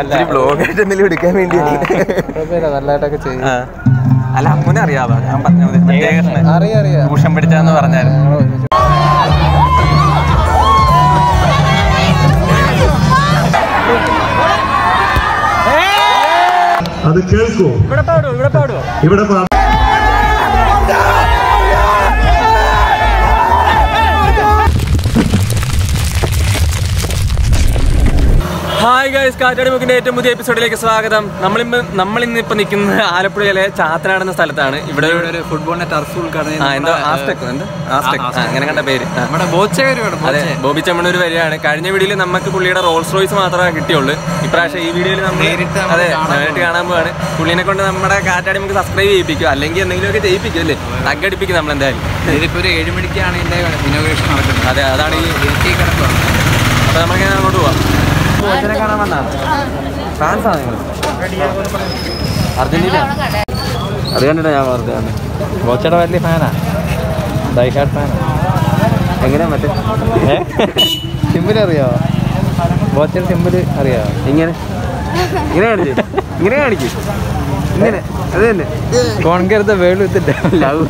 ഇത്തിരി ബ്ലോഗ് ആയിട്ട് എന്തെങ്കിലും എടുക്കാൻ വേണ്ടിയാണ് കുഴപ്പമില്ല നല്ലതായിട്ടൊക്കെ ചെയ്യും ആ. അല്ല അമ്മൂനെ അറിയാവോ ഞാൻ പറഞ്ഞത് മറ്റേ അറിയാം അറിയാം ട്യൂഷൻ പഠിച്ചാന്ന് പറഞ്ഞായിരുന്നു ഞങ്ങൾ ഒരുമിച്ച് അത് കേൾക്കൂ ഇവിടെ പാ- ഹായ് ഗൈസ് കാറ്റാടി മുക്കിന്റെ ഏറ്റവും പുതിയ എപ്പിസോഡിലേക്ക് സ്വാഗതം നമ്മളിന്ന് നമ്മളിന്ന് ഇപ്പൊ നിൽക്കുന്നത് ആലപ്പുഴയിലെ ചാത്തനാട് എന്ന സ്ഥലത്താണ് ഇവിടെ ഒരു ഫുട്ബോളിന്റെ ടർഫ് ഉദ്ഘാടനം ആ എന്തോ ആസ്ടെക് എന്ത് ആസ്ടെക് ആ, അങ്ങനെ കണ്ട പേര് ആ. നമ്മുടെ ബോച്ചേരുവാണ് അതെ ബോബി ചമ്മണൂർ വരികയാണ് കഴിഞ്ഞ വീഡിയോയിൽ നമുക്ക് പുള്ളിയുടെ റോൾസ് റോയ്സ് മാത്രമേ കിട്ടിയുള്ളൂ ഇപ്രാവശ്യം ഈ വീഡിയോയിൽ നമ്മൾ നേരിട്ട് നമ്മൾ അതെ കാണാൻ നേരിട്ട് കാണാൻ പോവാണ് പുള്ളിനെ കൊണ്ട് നമ്മുടെ കാറ്റാടി നമുക്ക് സബ്സ്ക്രൈബ് ചെയ്യിപ്പിക്കും അല്ലെങ്കിൽ എന്തെങ്കിലുമൊക്കെ ചെയ്യിപ്പിക്കും അല്ലേ തగ్గടിപ്പിക്കും നമ്മൾ എന്തായാലും ഇതിപ്പോ ഒരു ഏഴ് മണിക്കാണ് ഇതിന്റെ ഇനോഗ്രേഷൻ നടക്കുന്നത് അതെ അതാണ് ഈ എനിക്ക് കിടക്കുകയാണ് അപ്പൊ നമുക്ക് അങ്ങോട്ട് പോവാം കോച്ചിനെ കാണാൻ വന്നാണ് ഫാൻസാണ് നിങ്ങൾ അർജന്റീന അത് കണ്ടിട്ടാ ഞാൻ വെറുതെ ബോച്ചയുടെ വലിയ ഫാനാ ഡൈഹാർഡ് ഫാനാ എങ്ങനെയാ മറ്റേ സിമ്പിൾ അറിയാവോ ബോച്ചയുടെ സിമ്പിൾ അറിയാവോ ഇങ്ങനെ ഇങ്ങനെ കാണിച്ചു ഇങ്ങനെ കാണിക്കും ഇങ്ങനെ അത് തന്നെ കോൺകരുത്ത വേൾഡ് വിത്തിട്ട് ലവ്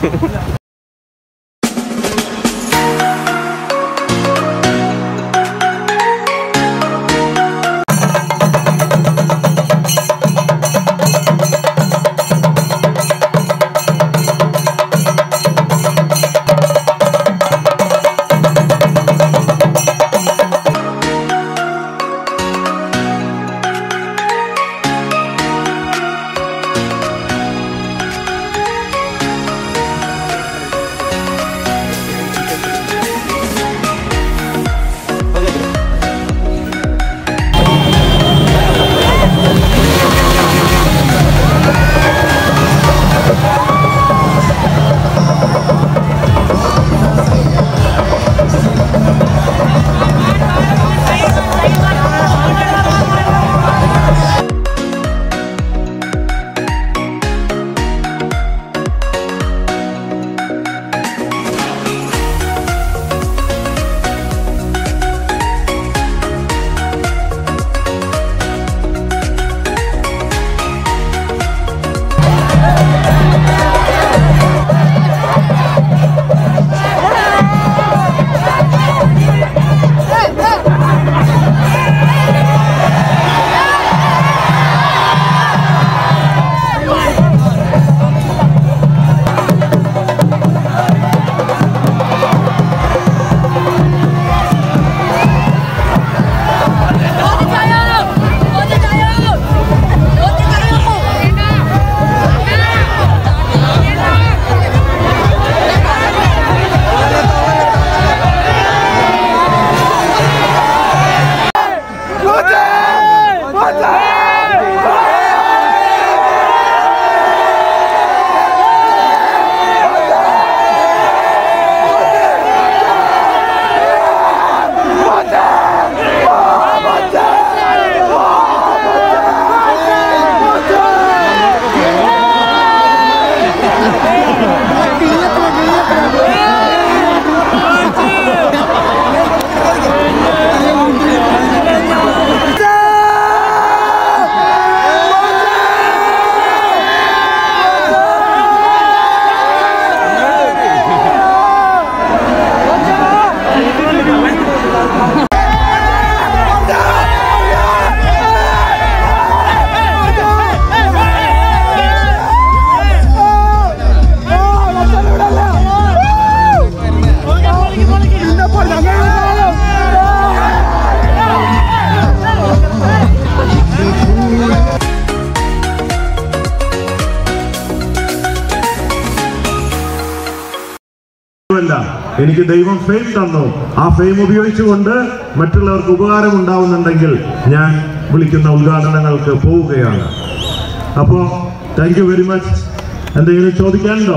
അല്ല എനിക്ക് ദൈവം ഫെയിം തന്നു ആ ഫെയിം ഉപയോഗിച്ചുകൊണ്ട് മറ്റുള്ളവർക്ക് ഉപകാരം ഉണ്ടാവുന്നുണ്ടെങ്കിൽ ഞാൻ വിളിക്കുന്ന ഉദ്ഘാടനങ്ങൾക്ക് പോവുകയാണ് അപ്പോൾ താങ്ക് യു വെരി മച്ച് എന്തെങ്കിലും ചോദിക്കാനുണ്ടോ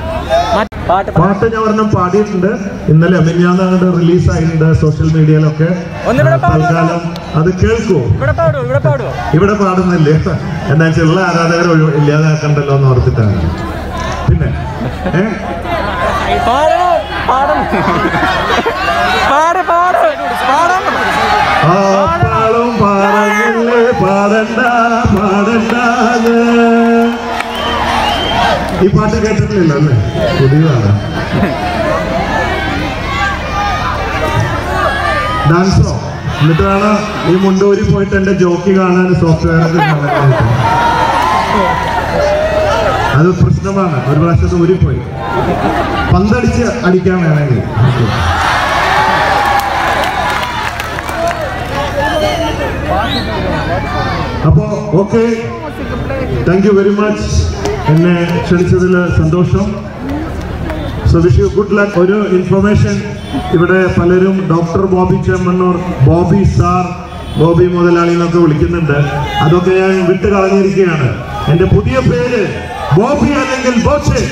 പാട്ട് ഞാൻ ഒരെണ്ണം പാടിയിട്ടുണ്ട് ഇന്നലെ മിന്നാന്ന് അങ്ങോട്ട് റിലീസ് ആയിട്ടുണ്ട് സോഷ്യൽ മീഡിയയിലൊക്കെ തൽക്കാലം അത് കേൾക്കൂ ഇവിടെ പാടുന്നില്ല എന്നാ വെച്ചാൽ ഉള്ള ആരാധകരെ ഒഴിവ് ഇല്ലാതാക്കണ്ടല്ലോ എന്ന് ഓർത്തിട്ടാണ് പിന്നെ ഏഹ് ആപ്പാളും പറഞ്ഞില്ലേ പാടണ്ട പാടണ്ടാന്ന് ഈ പാട്ട് കേട്ടിട്ടില്ല അല്ലേ പുതിയതാണ് ഡാൻസോ എന്നിട്ടാണ് ഈ മുണ്ടൂരി പോയിട്ട് എന്റെ ജോക്കി കാണാൻ സോഫ്റ്റ്വെയർ അത് പ്രശ്നമാണ് ഒരു പ്രാവശ്യത്ത് ഊരിപ്പോയി പന്തടിച്ച് അടിക്കാൻ വേണമെങ്കിൽ അപ്പോ okay thank you very much എന്നെ ക്ഷണിച്ചതിൽ സന്തോഷം so wish you good luck ഒരു ഇൻഫർമേഷൻ ഇവിടെ പലരും ഡോക്ടർ ബോബി ചെമ്മണ്ണൂർ ബോബി സാർ ബോബി മുതലാളി എന്നൊക്കെ വിളിക്കുന്നുണ്ട് അതൊക്കെ ഞാൻ വിട്ട് കളഞ്ഞിരിക്കുകയാണ് എന്റെ പുതിയ പേര് ബോബി അല്ലെങ്കിൽ ബോച്ചെ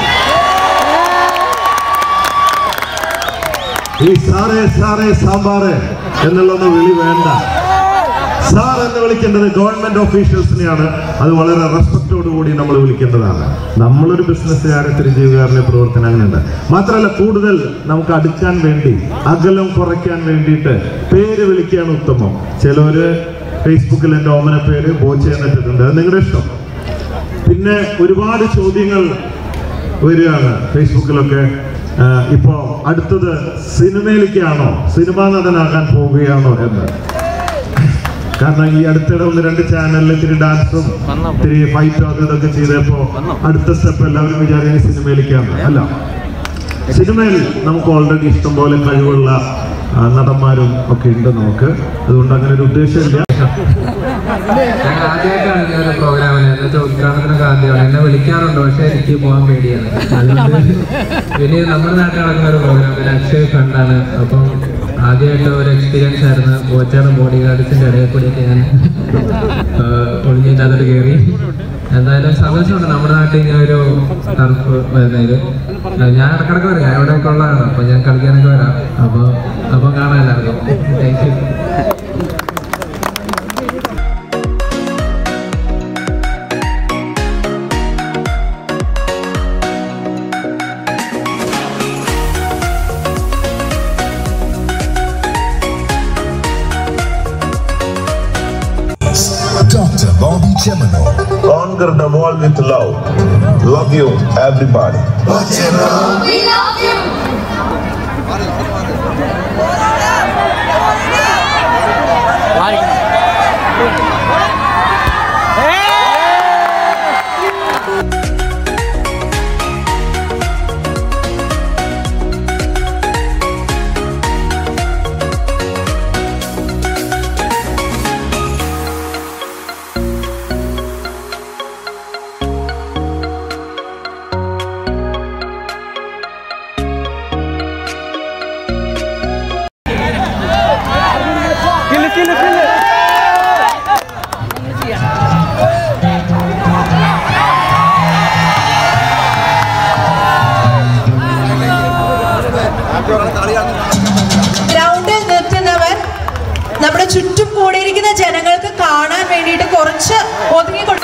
ഈ സാറേ സാറേ സാമ്പാറ് എന്നുള്ളത് വിളി വേണ്ട സാർ എന്ന് വിളിക്കേണ്ടത് ഗവൺമെന്റ് ഓഫീഷ്യൽസിനെയാണ് അത് വളരെ റെസ്പെക്റ്റോട് കൂടി നമ്മൾ വിളിക്കേണ്ടതാണ് നമ്മളൊരു ബിസിനസ്സുകാരെ തിരിച്ചുകാരനെ പ്രവർത്തനം അങ്ങനെയുണ്ട് മാത്രമല്ല കൂടുതൽ നമുക്ക് അടുക്കാൻ വേണ്ടി അകലം കുറയ്ക്കാൻ വേണ്ടിയിട്ട് പേര് വിളിക്കുകയാണ് ഉത്തമം ചിലവര് ഫേസ്ബുക്കിൽ എൻ്റെ ഓമന പേര് ബോച്ച് എന്നിട്ടിട്ടുണ്ട് അത് നിങ്ങളുടെ ഇഷ്ടം പിന്നെ ഒരുപാട് ചോദ്യങ്ങൾ വരികയാണ് ഫേസ്ബുക്കിലൊക്കെ ആ, ഇപ്പോ അടുത്തത് സിനിമയിലേക്കാണോ സിനിമാ നടനാകാൻ പോവുകയാണോ എന്ന് കാരണം ഈ അടുത്തിടെ ഒന്ന് രണ്ട് ചാനലിൽ ഇത്തിരി ഡാൻസും ഇത്തിരി ഫൈറ്റും അത് ഇതൊക്കെ ചെയ്തപ്പോ അടുത്ത സ്റ്റെപ്പ് എല്ലാവരും വിചാരിക്കുന്ന സിനിമയിലേക്കാണ് അല്ല സിനിമയിൽ നമുക്ക് ഓൾറെഡി ഇഷ്ടംപോലെ കഴിവുള്ള ആ, നടന്മാരും ഒക്കെ ഉണ്ട് നമുക്ക് അതുകൊണ്ട് അങ്ങനെ ഒരു ഉദ്ദേശമില്ല ഞാൻ ആദ്യമായിട്ടാണ് ഇങ്ങനെ ഒരു പ്രോഗ്രാമിന് എന്നുവെച്ചാൽ ഉദ്ഘാടനത്തിനൊക്കെ ആദ്യമാണ് എന്നെ വിളിക്കാറുണ്ട് പക്ഷെ എനിക്ക് പോകാൻ പേടിയാണ് അതുകൊണ്ട് പിന്നെ നമ്മുടെ നാട്ടിൽ നടക്കുന്ന ഒരു പ്രോഗ്രാമിന് അക്ഷയ് ഫണ്ടാണ് അപ്പം ആദ്യമായിട്ട് ഒരു എക്സ്പീരിയൻസ് ആയിരുന്നു ബോച്ചയുടെ ബോഡി ഗാർഡ്സിന്റെ ഇടയിൽ കൂടിയൊക്കെ ഞാൻ ഒളിഞ്ഞിട്ട് അതിൽ കയറി എന്തായാലും സന്തോഷമുണ്ട് നമ്മുടെ നാട്ടിൽ ഇങ്ങനെ ഒരു ടർഫ് വരുന്നതിൽ ഞാൻ ഇടക്കിടക്ക് വരാം ഞാൻ ഇവിടെയൊക്കെ ഉള്ളതാണ് അപ്പൊ ഞാൻ കളിക്കാനൊക്കെ വരാം അപ്പൊ അപ്പൊ കാണാൻ എല്ലാവർക്കും thank you Dr. Bobby Gemino. Conquer the world with love. Love you, everybody. We love you. കില്ല് കില്ല് കില്ല് ഗ്രൗണ്ടിൽ നിൽക്കുന്നവർ നമ്മുടെ ചുറ്റും കൂടിയിരിക്കുന്ന ജനങ്ങൾക്ക് കാണാൻ വേണ്ടിയിട്ട് കുറച്ച് ഒതുങ്ങി കൊടു-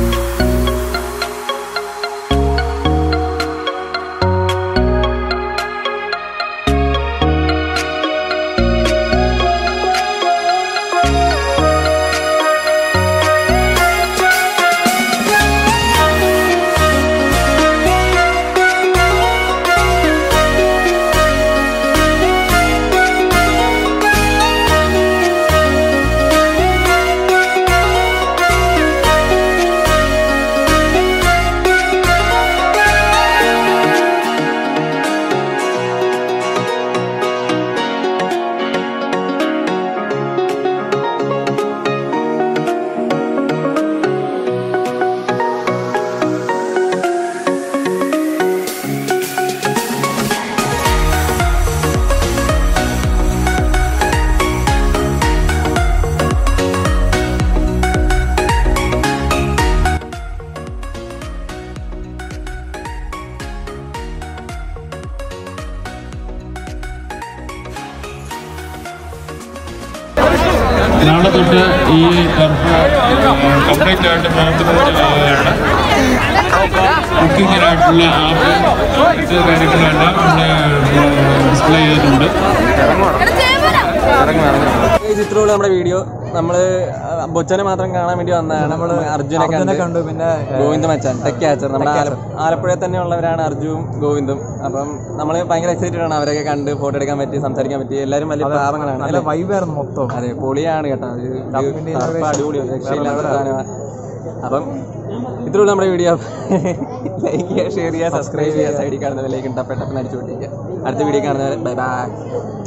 നാളെ തൊട്ട് ഈ ടർഫ് കംപ്ലീറ്റ് ആയിട്ട് പ്രവർത്തനത്തിൽ ആവുകയാണ് ബുക്കിങ്ങിനായിട്ടുള്ള ആപ്പ് മറ്റ് കാര്യങ്ങളെല്ലാം ഡിസ്പ്ലേ ചെയ്തിട്ടുണ്ട് ഇത്രയുള്ള നമ്മുടെ വീഡിയോ നമ്മള് ബൊച്ചനെ മാത്രം കാണാൻ വേണ്ടി വന്നതാണ് നമ്മള് അർജുനെ അർജുനെ കണ്ട് കണ്ടു പിന്നെ ഗോവിന്ദ് മച്ചാൻ ടെക് ക്യാച്ചർ നമ്മുടെ ആല- ആലപ്പുഴയിൽ തന്നെ ഉള്ളവരാണ് അർജുവും ഗോവിന്ദും അപ്പം നമ്മൾ ഭയങ്കര എക്സൈറ്റഡ് ആണ് അവരൊക്കെ കണ്ട് ഫോട്ടോ എടുക്കാൻ പറ്റി സംസാരിക്കാൻ പറ്റി എല്ലാവരും വലിയ പാവങ്ങളാണ് നല്ല അല്ലേ? വൈബായിരുന്നു മൊത്തം അതെ പൊളിയാണ് കേട്ടോ ഇത് ഇത് കറുപ്പ് അടിപൊളിയാണ് രക്ഷയില്ലാത്ത സാധനമാണ് അപ്പം ഇത്രയുള്ള നമ്മുടെ വീഡിയോ ലൈക്ക് ചെയ്യുക ഷെയർ ചെയ്യുക സബ്സ്ക്രൈബ് ചെയ്യുക സൈഡിൽ കാണുന്ന ലൈക്ക് ഉണ്ടാ പെട്ടെന്ന് അടിച്ചു പൊട്ടിക്കുക അടുത്ത വീഡിയോ കാണുന്നവരെ ബൈ ബൈ